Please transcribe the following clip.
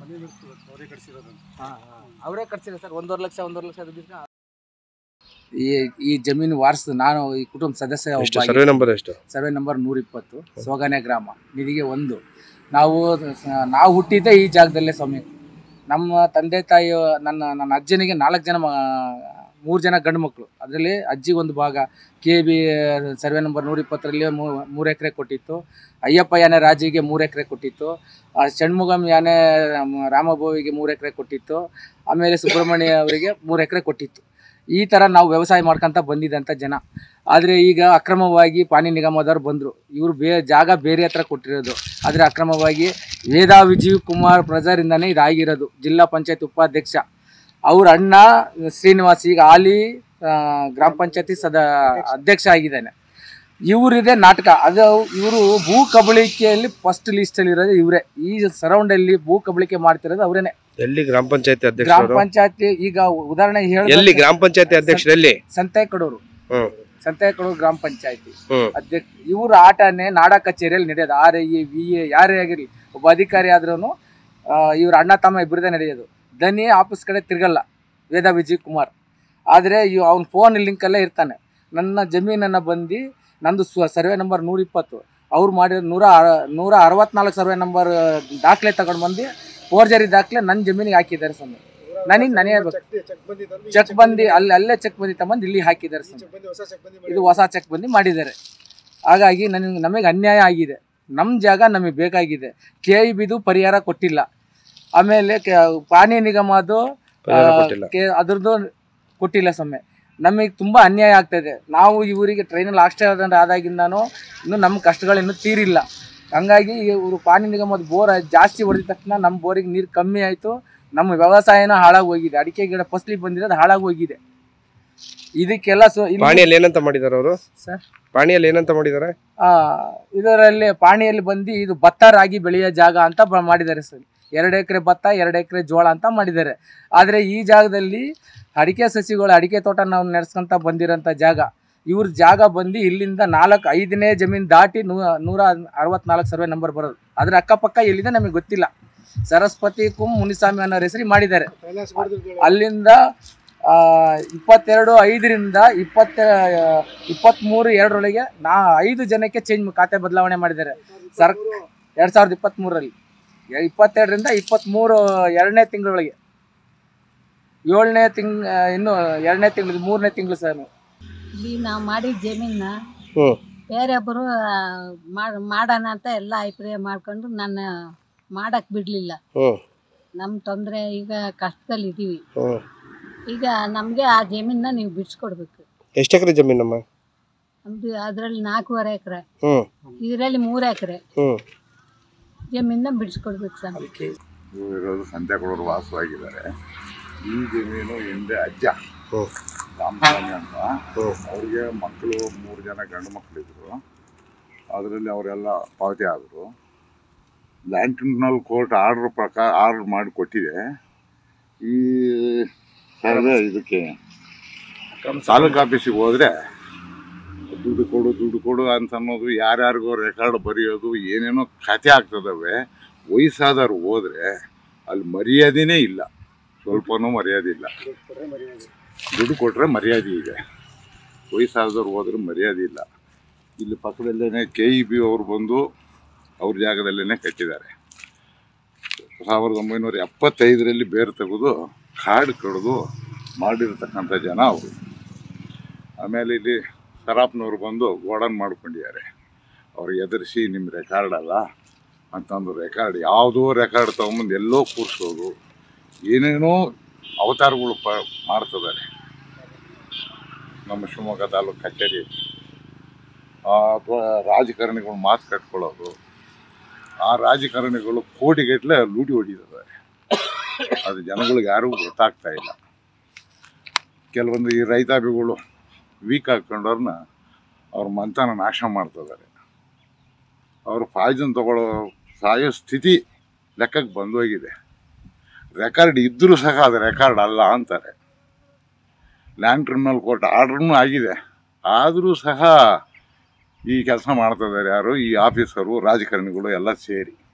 ಅವರೇ ಕಟ್ಸಿರೋ ಸರ್ ಒಂದೂವರೆ ಲಕ್ಷ ಒಂದೂವರೆ ಲಕ್ಷ ದುಡ್ಡಿನ ಈ ಈ ಜಮೀನು ವಾರಸ್ ನಾನು ಈ ಕುಟುಂಬ ಸದಸ್ಯ ಎಷ್ಟು ಒಬ್ಬ ಸರ್ವೆ ನಂಬರ್ ಎಷ್ಟು ಸರ್ವೆ ನಂಬರ್ ನೂರ ಇಪ್ಪತ್ತು ಸೋಗಾನೆ ಗ್ರಾಮ ನಿಧಿಗೆ ಒಂದು ನಾವು ಸ- ನಾವು ಹುಟ್ಟಿದ್ದೆ ಈ ಜಾಗದಲ್ಲೇ ಸ್ವಾಮಿ ನಮ್ಮ ತಂದೆ ತಾಯಿ ನನ್ನ ನನ್ನ ಅಜ್ಜನಿಗೆ ನಾಲ್ಕು ಜನ ಮೂರು ಜನ ಗಂಡು ಮಕ್ಕಳು ಅದರಲ್ಲಿ ಅಜ್ಜಿಗೆ ಒಂದು ಭಾಗ ಕೆ ಬಿ ಸರ್ವೆ ನಂಬರ್ ನೂರ ಇಪ್ಪತ್ತರಲ್ಲಿ ಮೂರು ಎಕರೆ ಕೊಟ್ಟಿತ್ತು ಅಯ್ಯಪ್ಪ ಯಾನೆ ರಾಜಿಗೆ ಮೂರು ಎಕರೆ ಕೊಟ್ಟಿತ್ತು ಆ ಷಣ್ಮುಗಂ ಯಾನೆ ಮ- ರಾಮಭೋವಿಗೆ ಮೂರು ಎಕರೆ ಕೊಟ್ಟಿತ್ತು ಆಮೇಲೆ ಸುಬ್ರಹ್ಮಣ್ಯ ಅವರಿಗೆ ಮೂರು ಎಕರೆ ಕೊಟ್ಟಿತ್ತು ಈ ಥರ ನಾವು ವ್ಯವಸಾಯ ಮಾಡ್ಕೊಂತ ಬಂದಿದ್ದಂಥ ಜನ ಆದರೆ ಈಗ ಅಕ್ರಮವಾಗಿ ಪಾನಿ ನಿಗಮದವ್ರು ಬಂದರು ಇವರು ಬೇ ಜಾಗ ಬೇರೆ ಹತ್ರ ಕೊಟ್ಟಿರೋದು ಆದರೆ ಅಕ್ರಮವಾಗಿ ವೇದಾ ವಿಜೀವ್ ಕುಮಾರ್ ಪ್ರಜರಿಂದನೇ ಇದಾಗಿರೋದು ಜಿಲ್ಲಾ ಪಂಚಾಯತ್ ಉಪಾಧ್ಯಕ್ಷ ಅವ್ರ ಅಣ್ಣ ಶ್ರೀನಿವಾಸ್ ಈಗ ಹಾಲಿ ಆ, ಗ್ರಾಮ ಪಂಚಾಯತಿ ಸದ ಅಧ್ಯಕ್ಷ ಆಗಿದ್ದಾನೆ ಇವರಿದೆ ನಾಟಕ ಅದು ಇವರು ಭೂ ಕಬಳಿಕೆಯಲ್ಲಿ ಫಸ್ಟ್ ಲಿಸ್ಟಲ್ಲಿ ಇರೋದು ಇವರೇ ಈ ಸರೌಂಡಲ್ಲಿ ಭೂ ಕಬಳಿಕೆ ಮಾಡ್ತಿರೋದು ಅವರೇನೆ ಎಲ್ಲಿ ಗ್ರಾಮ ಪಂಚಾಯತಿ ಗ್ರಾಮ ಅಧ್ಯಕ್ಷರು ಪಂಚಾಯತಿ ಈಗ ಉದಾಹರಣೆ ಎಲ್ಲಿ ಹೇಳಿ ಗ್ರಾಮ ಪಂಚಾಯತಿ ಅಧ್ಯಕ್ಷರು ಎಲ್ಲಿ ಸಂತೆಕಡೂರು ಹ್ಮ್ ಸಂತೆಕಡೂರು ಗ್ರಾಮ ಪಂಚಾಯತಿ ಹ್ಮ್ ಅಧ್ಯಕ್ಷ ಇವ್ರ ಆಟನೇ ನಾಡ ಕಚೇರಿಯಲ್ಲಿ ನಡೆಯೋದು ಆರ್ ಎ ವಿ ಎ ಯಾರೇ ಆಗಿರಲಿ ಒಬ್ಬ ಅಧಿಕಾರಿ ಆದ್ರೂ ಇವ್ರ ಅಣ್ಣ ತಮ್ಮ ಇಬ್ಬರದೇ ನಡೆಯೋದು ದನಿ ಆಫೀಸ್ ಕಡೆ ತಿರ್ಗಲ್ಲ ವೇದ ವಿಜಯ್ ಕುಮಾರ್ ಆದರೆ ಇವ್ ಅವ್ನ ಫೋನ್ ಲಿಂಕಲ್ಲೇ ಇರ್ತಾನೆ ನನ್ನ ಜಮೀನನ್ನು ಬಂದು ನಂದು ಸ್ವ ಸರ್ವೆ ನಂಬರ್ ನೂರ ಇಪ್ಪತ್ತು ಅವ್ರು ಮಾಡಿರೋ ನೂರ ಅರ- ನೂರ ಅರವತ್ನಾಲ್ಕು ಸರ್ವೆ ನಂಬರ್ ದಾಖಲೆ ತಗೊಂಡು ಬಂದು ಫೋರ್ಜರಿ ದಾಖಲೆ ನನ್ನ ಜಮೀನಿಗೆ ಹಾಕಿದ್ದಾರೆ ಸ್ವಾಮಿ ನನಗೆ ನನಗೆ ಚೆಕ್ ಬಂದು ಅಲ್ಲಿ ಅಲ್ಲೇ ಚೆಕ್ ಬಂದು ತಗೊಂಡು ಇಲ್ಲಿ ಹಾಕಿದ್ದಾರೆ ಸ್ವಾಮಿ ಇದು ಹೊಸ ಚೆಕ್ ಬಂದು ಮಾಡಿದ್ದಾರೆ ಹಾಗಾಗಿ ನನಗೆ ನಮಗೆ ಅನ್ಯಾಯ ಆಗಿದೆ ನಮ್ಮ ಜಾಗ ನಮಗೆ ಬೇಕಾಗಿದೆ ಕೆ ಇ ಬಿದು ಪರಿಹಾರ ಕೊಟ್ಟಿಲ್ಲ ಆಮೇಲೆ ಕೆ- ಪಾನಿ ನಿಗಮದು ಪರಿಹಾರ ಕೊಟ್ಟಿಲ್ಲ. ಕೆ ಅದ್ರದ್ದು ಕೊಟ್ಟಿಲ್ಲ ಸ್ವಾಮಿ ನಮಗೆ ತುಂಬ ಅನ್ಯಾಯ ಆಗ್ತಾಯಿದೆ ನಾವು ಇವರಿಗೆ ಟ್ರೈನಲ್ಲಿ ಆಕ್ಸಿಡೆಂಟ್ ಆದಾಗಿಂದನೂ ಇನ್ನೂ ನಮ್ಮ ಕಷ್ಟಗಳು ಇನ್ನೂ ತೀರಿಲ್ಲ ಹಂಗಾಗಿ ಇವರು ಪಾನಿ ನಿಗಮದ ಬೋರ್ ಜಾಸ್ತಿ ಹೊಡೆದ ತಕ್ಷಣ ನಮ್ಮ ಬೋರಿಗೆ ನೀರು ಕಮ್ಮಿ ಆಯಿತು ನಮ್ಮ ವ್ಯವಸಾಯನ ಹಾಳಾಗಿ ಹೋಗಿದೆ ಅಡಿಕೆ ಗಿಡ ಫಸಲಿ ಬಂದಿರೋದು ಹಾಳಾಗಿ ಹೋಗಿದೆ ಇದಕ್ಕೆಲ್ಲ ಸೊ ಇಲ್ಲಿ- ಪಾಣಿಯಲ್ಲಿ ಏನಂತ ಮಾಡಿದಾರೆ ಅವರು ಸರ್ ಪಾಣಿಯಲ್ಲಿ ಏನಂತ ಮಾಡಿದಾರೆ ಆ, ಇದರಲ್ಲಿ ಪಾಣಿಯಲ್ಲಿ ಬಂದು ಇದು ಭತ್ತ ರಾಗಿ ಬೆಳೆಯೋ ಜಾಗ ಅಂತ ಬ- ಮಾಡಿದ್ದಾರೆ ಸರ್ ಎರಡು ಎಕರೆ ಭತ್ತ ಎರಡು ಎಕರೆ ಜೋಳ ಅಂತ ಮಾಡಿದ್ದಾರೆ ಆದರೆ ಈ ಜಾಗದಲ್ಲಿ ಅಡಿಕೆ ಸಸಿಗಳು ಅಡಿಕೆ ತೋಟ ನಾವು ನಡೆಸ್ಕೊಂತ ಬಂದಿರೋಂಥ ಜಾಗ ಇವ್ರ ಜಾಗ ಬಂದು ಇಲ್ಲಿಂದ ನಾಲ್ಕು ಐದನೇ ಜಮೀನು ದಾಟಿ ನೂ ನೂರ ಅರವತ್ನಾಲ್ಕು ಸರ್ವೆ ನಂಬರ್ ಬರೋದು ಅದ್ರ ಅಕ್ಕಪಕ್ಕ ಎಲ್ಲಿದೆ ನಮಗೆ ಗೊತ್ತಿಲ್ಲ ಸರಸ್ವತಿ ಕುಂ ಮುನಿಸ್ವಾಮಿ ಅನ್ನೋ ಹೆಸರಿ ಮಾಡಿದ್ದಾರೆ ಅಲ್ಲಿಂದ ಆ, ಇಪ್ಪತ್ತೆರಡು ಐದರಿಂದ ಇಪ್ಪತ್ತ ಇಪ್ಪತ್ತ್ಮೂರು ಎರಡರೊಳಗೆ ನಾ ಐದು ಜನಕ್ಕೆ ಚೇಂಜ್ ಖಾತೆ ಬದಲಾವಣೆ ಮಾಡಿದ್ದಾರೆ ಸರ್ ಎರಡು ಸಾವಿರದ ಇಪ್ಪತ್ತ್ಮೂರರಲ್ಲಿ ಇಪ್ಪತ್ತೆರಡರಿಂದ ಇಪ್ಪತ್ತ್ಮೂರು ಎರಡನೇ ತಿಂಗಳೊಳಗೆ ಏಳನೇ ತಿಂಗ್ ಇನ್ನು ಎರಡನೇ ತಿಂಗಳು ಮೂರನೇ ತಿಂಗಳು ಸರ್ ಇಲ್ಲಿ ನಾವು ಮಾಡಿದ ಜಮೀನ ಹ್ಮ್ ಬೇರೊಬ್ಬರು ಮಾಡ್ ಮಾಡೋಣ ಅಂತ ಎಲ್ಲ ಅಭಿಪ್ರಾಯ ಮಾಡ್ಕೊಂಡು ನನ್ನ ಮಾಡಕ್ಕೆ ಬಿಡಲಿಲ್ಲ ಹ್ಮ್ ನಮ್ಮ ತೊಂದರೆ ಈಗ ಕಷ್ಟದಲ್ಲಿ ಇದ್ದೀವಿ ಹ್ಮ್ ಈಗ ನಮಗೆ ಆ ಜಮೀನ ನೀವು ಬಿಡಿಸ್ಕೊಡ್ಬೇಕು ಎಷ್ಟು ಎಕರೆ ಜಮೀನಮ್ಮ ನಮ್ದು ಅದರಲ್ಲಿ ನಾಲ್ಕೂವರೆ ಎಕರೆ ಹ್ಮ್ ಇದರಲ್ಲಿ ಮೂರು ಎಕರೆ ಹ್ಮ್ ಜಮೀನ ಬಿಡಿಸ್ಕೊಡ್ಬೇಕು ಸರ್ ಇವ್ರು ಇರೋದು ಸಂತೆಕೊಳರು ವಾಸವಾಗಿದ್ದಾರೆ ಈ ಜಮೀನು ಹಿಂದೆ ಅಜ್ಜ ಹ್ಮ್ ರಾಮಸ್ವಾಮಿ ಅಂತ ಹ್ಮ್ ಅವ್ರಿಗೆ ಮಕ್ಕಳು ಮೂರು ಜನ ಗಂಡು ಮಕ್ಕಳಿದ್ರು ಅದರಲ್ಲಿ ಅವರೆಲ್ಲ ಪಾವತಿ ಆದರು ಲ್ಯಾಂಡ್ ಟ್ರಿಬ್ಯುನಲ್ ಕೋರ್ಟ್ ಆರ್ಡ್ರ್ ಪ್ರಕಾರ ಆರ್ಡ್ರ್ ಮಾಡಿ ಕೊಟ್ಟಿದೆ ಈ ಸರ್ವೆ ಇದಕ್ಕೆ ತಾಲೂಕು ಆಫೀಸಿಗೆ ಹೋದರೆ ದುಡ್ಡು ಕೊಡು ದುಡ್ಡು ಕೊಡು ಅಂತ ಅನ್ನೋದು ಯಾರ್ಯಾರಿಗೋ ರೆಕಾರ್ಡ್ ಬರೆಯೋದು ಏನೇನೋ ಕಥೆ ಆಗ್ತದವೆ ವಯಸ್ಸಾದವ್ರು ಹೋದರೆ ಅಲ್ಲಿ ಮರ್ಯಾದೆನೇ ಇಲ್ಲ ಸ್ವಲ್ಪನೂ ಮರ್ಯಾದೆ ಇಲ್ಲ ದುಡ್ಡು ಕೊಟ್ಟರೆ ಮರ್ಯಾದೆ ಇದೆ ವಯಸ್ಸಾದವ್ರು ಹೋದ್ರೆ ಮರ್ಯಾದೆ ಇಲ್ಲ ಇಲ್ಲಿ ಪಕ್ಕದಲ್ಲೇ ಕೆ ಇ ಬಿ ಅವರು ಬಂದು ಅವ್ರ ಜಾಗದಲ್ಲೇ ಕಟ್ಟಿದ್ದಾರೆ ಸಾವಿರದ ಒಂಬೈನೂರ ಎಪ್ಪತ್ತೈದರಲ್ಲಿ ಬೇರು ತೆಗೆದು ಕಾಡು ಕಡಿದು ಮಾಡಿರ್ತಕ್ಕಂಥ ಜನ ಅವರು ಆಮೇಲೆ ಇಲ್ಲಿ ಸರಾಪ್ನವ್ರು ಬಂದು ಗೋಡನ್ ಮಾಡ್ಕೊಂಡಿದ್ದಾರೆ ಅವ್ರು ಎದುರಿಸಿ ನಿಮ್ಮ ರೆಕಾರ್ಡ್ ಅಲ್ಲ ಅಂತಂದು ರೆಕಾರ್ಡ್ ಯಾವುದೋ ರೆಕಾರ್ಡ್ ತೊಗೊಂಬಂದು ಎಲ್ಲೋ ಕೂರಿಸೋದು ಏನೇನೋ ಅವತಾರಗಳು ಪ ಮಾಡ್ತಿದ್ದಾರೆ ನಮ್ಮ ಶಿವಮೊಗ್ಗ ತಾಲೂಕು ಕಚೇರಿ ಅಥವಾ ರಾಜಕಾರಣಿಗಳು ಮಾತು ಕಟ್ಕೊಳ್ಳೋದು ಆ ರಾಜಕಾರಣಿಗಳು ಕೋಟಿಗಟ್ಟಲೆ ಲೂಟಿ ಹೊಡಿತಿದ್ದಾರೆ ಅದು ಜನಗಳಿಗೆ ಯಾರಿಗೂ ಗೊತ್ತಾಗ್ತಾ ಇಲ್ಲ ಕೆಲವೊಂದು ಈ ರೈತಾಭಿಗಳು ವೀಕ್ ಹಾಕ್ಕೊಂಡವ್ರನ್ನ ಅವ್ರ ಮಂತನ ನಾಶ ಮಾಡ್ತಿದ್ದಾರೆ ಅವರು ಪಾಯ್ಸನ್ ತಗೊಳ್ಳೋ ಸಾಯೋ ಸ್ಥಿತಿ ಲೆಕ್ಕಕ್ಕೆ ಬಂದೋಗಿದೆ ರೆಕಾರ್ಡ್ ಇದ್ದರೂ ಸಹ ಅದು ರೆಕಾರ್ಡ್ ಅಲ್ಲ ಅಂತಾರೆ ಲ್ಯಾಂಡ್ ಟ್ರಿಬ್ಯುನಲ್ ಕೋರ್ಟ್ ಆರ್ಡ್ರೂ ಆಗಿದೆ ಆದರೂ ಸಹ ಈ ಕೆಲಸ ಮಾಡ್ತಿದ್ದಾರೆ ಯಾರು ಈ ಆಫೀಸರು ರಾಜಕಾರಣಿಗಳು ಎಲ್ಲ ಸೇರಿ